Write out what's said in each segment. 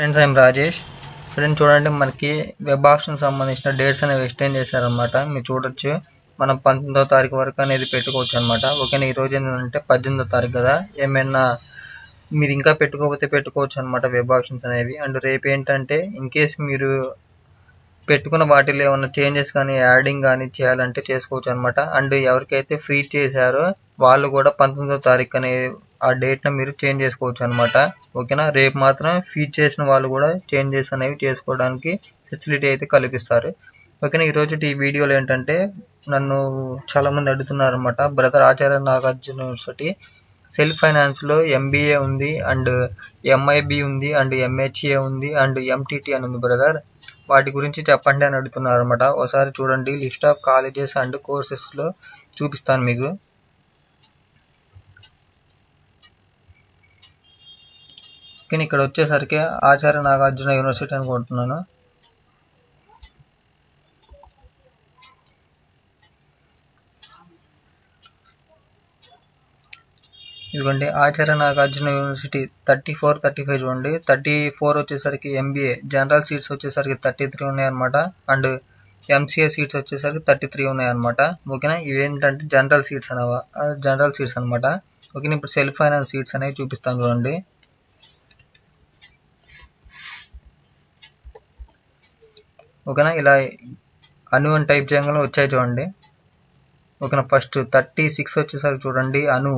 friends I'm Rajesh friends చూడండి మనకి web option సంబంధించిన డేట్స్ అనేవి ఎక్స్టెండ్ చేశారనమాట మీరు చూడొచ్చు మనం పంతొమ్మిదో తారీఖు వరకు అనేది పెట్టుకోవచ్చు అనమాట ఓకేనా ఈ రోజు ఏంటంటే పద్దెనిమిదో తారీఖు కదా ఏమైనా మీరు ఇంకా పెట్టుకోకపోతే పెట్టుకోవచ్చు అనమాట వెబ్ ఆప్షన్స్ అనేవి అండ్ రేపు ఏంటంటే ఇన్ కేస్ మీరు పెట్టుకున్న వాటిలో ఏమైనా చేంజెస్ కానీ యాడింగ్ కానీ చేయాలంటే చేసుకోవచ్చు అనమాట అండ్ ఎవరికైతే ఫ్రీ చేశారో వాళ్ళు కూడా పంతొమ్మిదో తారీఖు అనే ఆ డేట్ను మీరు చేంజ్ చేసుకోవచ్చు అనమాట ఓకేనా రేపు మాత్రం ఫీడ్ చేసిన వాళ్ళు కూడా చేంజెస్ అనేవి చేసుకోవడానికి ఫెసిలిటీ అయితే కల్పిస్తారు ఓకేనా ఈరోజు ఈ వీడియోలో ఏంటంటే నన్ను చాలామంది అడుగుతున్నారు అనమాట brother Acharya Nagarjuna university self ఫైనాన్స్లో ఎంబీఏ ఉంది అండ్ ఎంఐబి ఉంది అండ్ ఎంహెచ్ఏ ఉంది అండ్ ఎంటీటీ అని ఉంది బ్రదర్ వాటి గురించి చెప్పండి అని అడుగుతున్నారు అనమాట ఒకసారి చూడండి లిస్ట్ ఆఫ్ కాలేజెస్ అండ్ కోర్సెస్లో చూపిస్తాను మీకు కానీ ఇక్కడ వచ్చేసరికి ఆచార్య నాగార్జున యూనివర్సిటీ అని కొడుతున్నాను ఇదిగోండి Acharya Nagarjuna university thirty four thirty five చూడండి థర్టీ ఫోర్ వచ్చేసరికి ఎంబీఏ జనరల్ సీట్స్ వచ్చేసరికి థర్టీ త్రీ ఉన్నాయన్నమాట అండ్ ఎంసీఏ సీట్స్ వచ్చేసరికి థర్టీ త్రీ ఉన్నాయన్నమాట ఓకేనా ఇవేంటంటే జనరల్ సీట్స్ అనవా జనరల్ సీట్స్ అనమాట ఓకేనా ఇప్పుడు సెల్ఫ్ ఫైనాన్స్ సీట్స్ అనేవి చూపిస్తాను చూడండి ఓకేనా ఇలా అను అని టైప్ చేయగానే వచ్చాయి చూడండి ఓకేనా ఫస్ట్ థర్టీ సిక్స్ వచ్చేసరికి చూడండి అను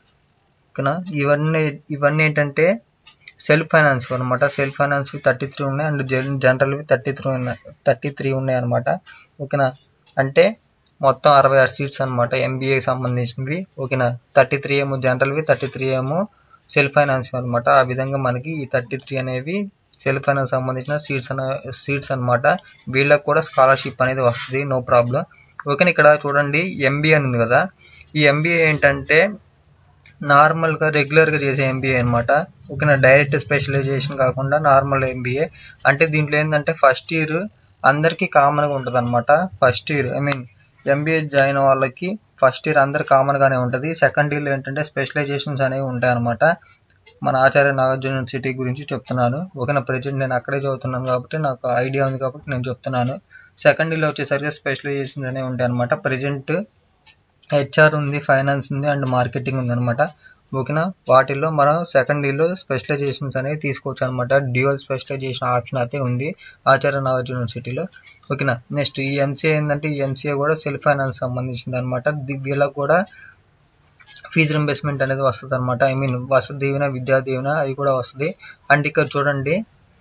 ఓకేనా ఇవన్నీ ఇవన్నీ ఏంటంటే సెల్ఫ్ ఫైనాన్స్ అనమాట సెల్ఫ్ ఫైనాన్స్ థర్టీ త్రీ ఉన్నాయి అండ్ జనరల్వి థర్టీ త్రీ ఉన్నాయి థర్టీ త్రీ ఉన్నాయి అనమాట ఓకేనా అంటే మొత్తం అరవై ఆరు సీట్స్ అనమాట ఎంబీఏకి సంబంధించినవి ఓకేనా థర్టీ త్రీ ఏమో జనరల్వి థర్టీ త్రీ ఏమో సెల్ఫ్ ఫైనాన్స్ అనమాట ఆ విధంగా మనకి ఈ థర్టీ త్రీ అనేవి సెల్ఫ్ ఫైనాన్స్ సంబంధించిన సీట్స్ అనే సీట్స్ అనమాట వీళ్ళకి కూడా స్కాలర్షిప్ అనేది వస్తుంది నో ప్రాబ్లం ఓకేనా ఇక్కడ చూడండి ఎంబీఏ అని ఉంది కదా ఈ ఎంబీఏ ఏంటంటే నార్మల్గా రెగ్యులర్గా చేసే ఎంబీఏ అనమాట ఓకేనా డైరెక్ట్ స్పెషలైజేషన్ కాకుండా నార్మల్ ఎంబీఏ అంటే దీంట్లో ఏంటంటే ఫస్ట్ ఇయర్ అందరికీ కామన్గా ఉంటుంది అనమాట first year I mean MBA join వాళ్ళకి ఫస్ట్ ఇయర్ అందరు కామన్గానే ఉంటుంది సెకండ్ ఇయర్లో ఏంటంటే స్పెషలైజేషన్స్ అనేవి ఉంటాయి అనమాట మన ఆచార్య నాగార్జున యూనివర్సిటీ గురించి చెప్తున్నాను ఓకేనా ప్రజెంట్ నేను అక్కడే చదువుతున్నాను కాబట్టి నాకు ఐడియా ఉంది కాబట్టి నేను చెప్తున్నాను సెకండ్ ఇయర్లో వచ్చేసరికి స్పెషలైజేషన్స్ అనేవి ఉంటాయి అనమాట ప్రజెంట్ హెచ్ఆర్ ఉంది ఫైనాన్స్ ఉంది అండ్ మార్కెటింగ్ ఉంది అనమాట ఓకేనా వాటిల్లో మనం సెకండ్ ఇయర్లో స్పెషలైజేషన్స్ అనేవి తీసుకోవచ్చు అనమాట డ్యూయల్ స్పెషలైజేషన్ ఆప్షన్ అయితే ఉంది ఆచార్య నాగార్జున యూనివర్సిటీలో ఓకేనా నెక్స్ట్ ఈ ఎంసీఏ ఏంటంటే ఈ ఎంసీఏ కూడా సెల్ఫ్ ఫైనాన్స్ సంబంధించింది అనమాట వీళ్ళకి కూడా ఫీజు రింబర్స్మెంట్ అనేది వస్తుంది అనమాట ఐ మీన్ వసతి దీవెన విద్యా దీవెన అవి కూడా వస్తుంది అండ్ ఇక్కడ చూడండి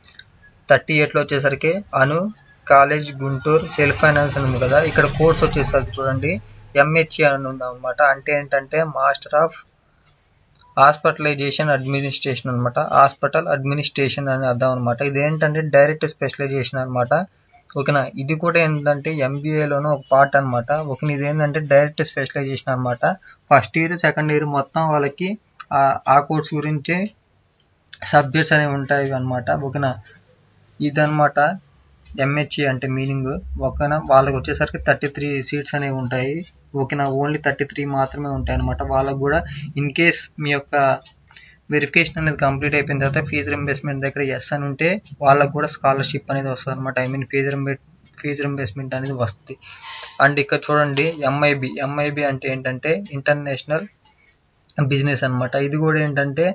థర్టీ ఎయిట్లో వచ్చేసరికి అను కాలేజ్ గుంటూరు సెల్ఫ్ ఫైనాన్స్ అని ఉంది కదా ఇక్కడ కోర్స్ వచ్చేసరికి చూడండి ఎంహెచ్ఏ అని ఉంది అనమాట అంటే ఏంటంటే మాస్టర్ ఆఫ్ హాస్పిటలైజేషన్ అడ్మినిస్ట్రేషన్ అనమాట హాస్పిటల్ అడ్మినిస్ట్రేషన్ అని అర్థం అనమాట ఇదేంటంటే డైరెక్ట్ స్పెషలైజేషన్ అనమాట ఓకేనా ఇది కూడా ఏంటంటే ఎంబీఏలోనూ ఒక పార్ట్ అనమాట ఓకే ఇది ఏంటంటే డైరెక్ట్ స్పెషలైజేషన్ అనమాట ఫస్ట్ ఇయర్ సెకండ్ ఇయర్ మొత్తం వాళ్ళకి ఆ కోర్స్ గురించి సబ్జెక్ట్స్ అనేవి ఉంటాయి అనమాట ఓకేనా ఇదనమాట ఎంహెచ్ఏ అంటే మీనింగ్ ఓకేనా వాళ్ళకి వచ్చేసరికి థర్టీ త్రీ సీట్స్ అనేవి ఉంటాయి ఓకేనా ఓన్లీ థర్టీ త్రీ మాత్రమే ఉంటాయి అనమాట వాళ్ళకు కూడా ఇన్ కేస్ మీ యొక్క వెరిఫికేషన్ అనేది కంప్లీట్ అయిపోయిన తర్వాత ఫీజు రింబర్స్మెంట్ దగ్గర ఎస్ అని ఉంటే వాళ్ళకు కూడా స్కాలర్షిప్ అనేది వస్తుంది అనమాట I mean fee reimburse fee reimbursement అనేది వస్తుంది అండ్ ఇక్కడ చూడండి ఎంఐబి ఎంఐబి అంటే ఏంటంటే ఇంటర్నేషనల్ బిజినెస్ అనమాట ఇది కూడా ఏంటంటే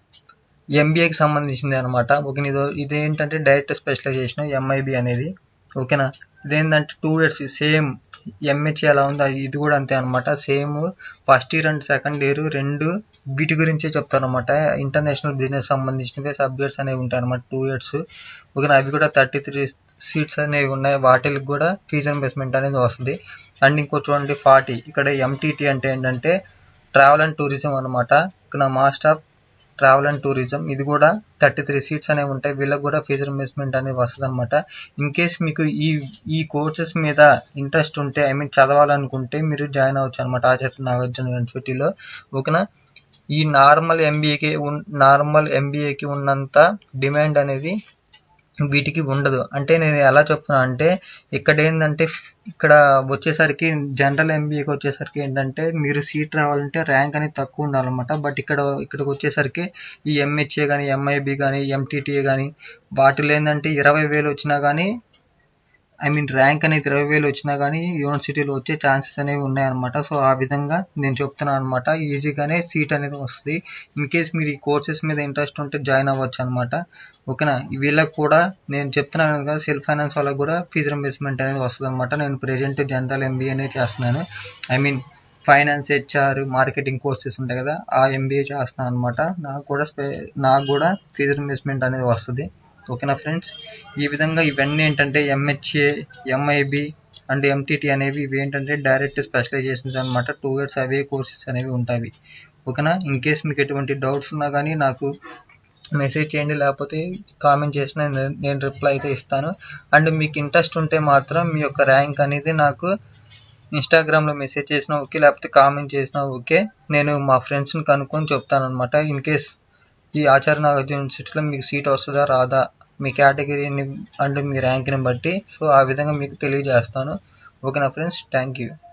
ఎంబీఏకి సంబంధించింది అనమాట ఓకే ఇది ఇదేంటంటే డైరెక్ట్ స్పెషలైజేషన్ ఎంఐబి అనేది ఓకేనా ఇదేంటంటే టూ ఇయర్స్ సేమ్ ఎంహెచ్ఏ ఎలా ఉందో ఇది కూడా అంతే అనమాట same first year and second year రెండు వీటి గురించే చెప్తారు అనమాట ఇంటర్నేషనల్ బిజినెస్ సంబంధించినవి సబ్జెక్ట్స్ అనేవి ఉంటాయి అనమాట టూ ఇయర్స్ ఓకేనా అవి కూడా థర్టీ త్రీ సీట్స్ అనేవి ఉన్నాయి వాటికి కూడా ఫీజు ఇన్వెస్ట్మెంట్ అనేది వస్తుంది అండ్ ఇంకో చూడండి ఫార్టీ ఇక్కడ ఎంటీటీ అంటే ఏంటంటే ట్రావెల్ అండ్ టూరిజం అనమాట ఇక్కడ master of travel and tourism ఇది కూడా థర్టీ త్రీ సీట్స్ అనేవి ఉంటాయి వీళ్ళకి కూడా ఫీజు ఇన్వెస్ట్మెంట్ అనేది వస్తుంది అనమాట ఇన్ కేస్ మీకు ఈ ఈ కోర్సెస్ మీద ఇంట్రెస్ట్ ఉంటే ఐ మీన్ చదవాలనుకుంటే మీరు జాయిన్ అవ్వచ్చు అనమాట ఆచార్య నాగార్జున యూనివర్సిటీలో ఓకేనా ఈ నార్మల్ ఎంబీఏకి నార్మల్ ఎంబీఏకి ఉన్నంత డిమాండ్ అనేది వీటికి ఉండదు అంటే నేను ఎలా చెప్తున్నా అంటే ఇక్కడ ఏంటంటే ఇక్కడ వచ్చేసరికి జనరల్ ఎంబీఏకి వచ్చేసరికి ఏంటంటే మీరు సీట్ రావాలంటే ర్యాంక్ అనేది తక్కువ ఉండాలన్నమాట బట్ ఇక్కడ ఇక్కడికి వచ్చేసరికి ఈ ఎంహెచ్ఏ కానీ ఎంఐబి కానీ ఎంటీటీఏ కానీ వాటిలో ఏంటంటే ఇరవై వేలు వచ్చినా కానీ ఐ మీన్ ర్యాంక్ అనేది ఇరవై వేలు వచ్చినా కానీ యూనివర్సిటీలో వచ్చే ఛాన్సెస్ అనేవి ఉన్నాయన్నమాట సో ఆ విధంగా నేను చెప్తున్నాను అనమాట ఈజీగానే సీట్ అనేది వస్తుంది ఇన్ కేస్ మీరు ఈ కోర్సెస్ మీద ఇంట్రెస్ట్ ఉంటే జాయిన్ అవ్వచ్చు అనమాట ఓకేనా వీళ్ళకి కూడా నేను చెప్తున్నాను కదా సెల్ఫ్ ఫైనాన్స్ వాళ్ళకి కూడా ఫీజు రింబర్స్మెంట్ అనేది వస్తుంది అనమాట నేను ప్రెజెంట్ జనరల్ ఎంబీఏనే చేస్తున్నాను I mean finance HR marketing courses ఉంటాయి కదా ఆ ఎంబీఏ చేస్తున్నాను అనమాట నాకు కూడా స్పె నాకు కూడా ఫీజు రింబర్స్మెంట్ అనేది వస్తుంది ఓకేనా ఫ్రెండ్స్ ఈ విధంగా ఇవన్నీ ఏంటంటే ఎంహెచ్ఏ ఎంఐబి అండ్ ఎంటీటీ అనేవి ఇవి ఏంటంటే డైరెక్ట్ స్పెషలైజేషన్స్ అనమాట టూ ఇయర్స్ అవే కోర్సెస్ అనేవి ఉంటాయి ఓకేనా ఇన్ కేస్ మీకు ఎటువంటి డౌట్స్ ఉన్నా కానీ నాకు మెసేజ్ చేయండి లేకపోతే కామెంట్ చేసిన నేను- నేను రిప్లై అయితే ఇస్తాను అండ్ మీకు ఇంట్రెస్ట్ ఉంటే మాత్రం మీ యొక్క ర్యాంక్ అనేది నాకు ఇన్స్టాగ్రామ్లో మెసేజ్ చేసినా ఓకే లేకపోతే కామెంట్ చేసినా ఓకే నేను మా ఫ్రెండ్స్ని కనుక్కొని చెప్తాను అనమాట ఇన్ కేస్ ఈ ఆచార్య నాగార్జున యూనివర్సిటీలో మీకు సీట్ వస్తుందా రాదా మీ కేటగిరీని అండ్ మీ ర్యాంక్ని బట్టి సో ఆ విధంగా మీకు తెలియజేస్తాను ఓకేనా ఫ్రెండ్స్ థ్యాంక్ యూ